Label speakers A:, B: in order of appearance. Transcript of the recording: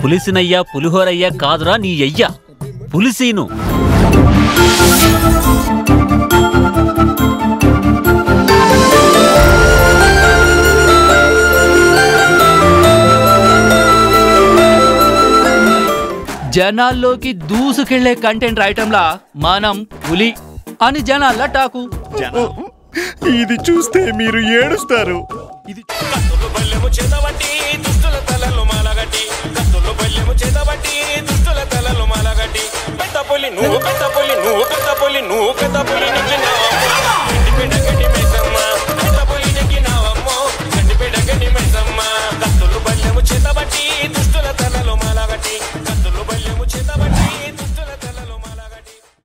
A: పులిసినయ్యా పులిహోరయ్యా కాదురా నీ అయ్యా పులిసీను
B: జనాల్లోకి దూసుకెళ్లే కంటెంట్ రాయటంలా మనం పులి అని జనాల్లో టాకు
C: ఇది చూస్తే మీరు ఏడుస్తారు
D: కత్తులు బల్లెము చేతబట్టి దుష్టుల తలలు మాలగట్టి కత్తులు బల్లెము చేతబట్టి దుష్టుల తలలు మాలగట్టి పెద్ద పులి నువ్వు పెద్ద పులి నువ్వు పెద్ద పులి నువ్వు పెద్ద పులి